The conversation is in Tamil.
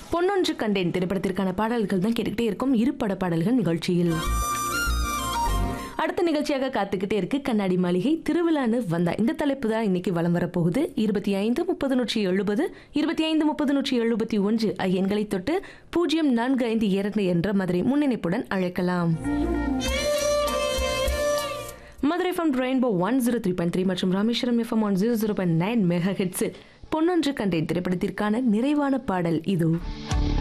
பொன்னொன்று கண்டேன் திரைப்படத்திற்கான பாடல்கள் தான் கேட்டுக்கிட்டே இருக்கும் இரு பட பாடல்கள் நிகழ்ச்சியில் அடுத்த நிகழ்ச்சியாக காத்துக்கிட்டே இருக்கு கண்ணாடி மாளிகை திருவிழான்னு வந்தா இந்த தலைப்பு தான் இன்னைக்கு வலம் வரப்போகுது இருபத்தி ஐந்து முப்பது நூற்றி எழுபது இருபத்தி ஐந்து முப்பது நூற்றி எழுபத்தி ஒன்று ஆகிய எண்களை தொட்டு பூஜ்ஜியம் நான்கு ஐந்து இரண்டு என்ற மதுரை முன்னிணைப்புடன் அழைக்கலாம் Madurai FM rainbow one zero three point three மற்றும் Rameswaram FM one zero zero point nine mega ஹெட்ஸில் பொன்னொன்று கண்டேன் திரைப்படத்திற்கான நிறைவான பாடல் இது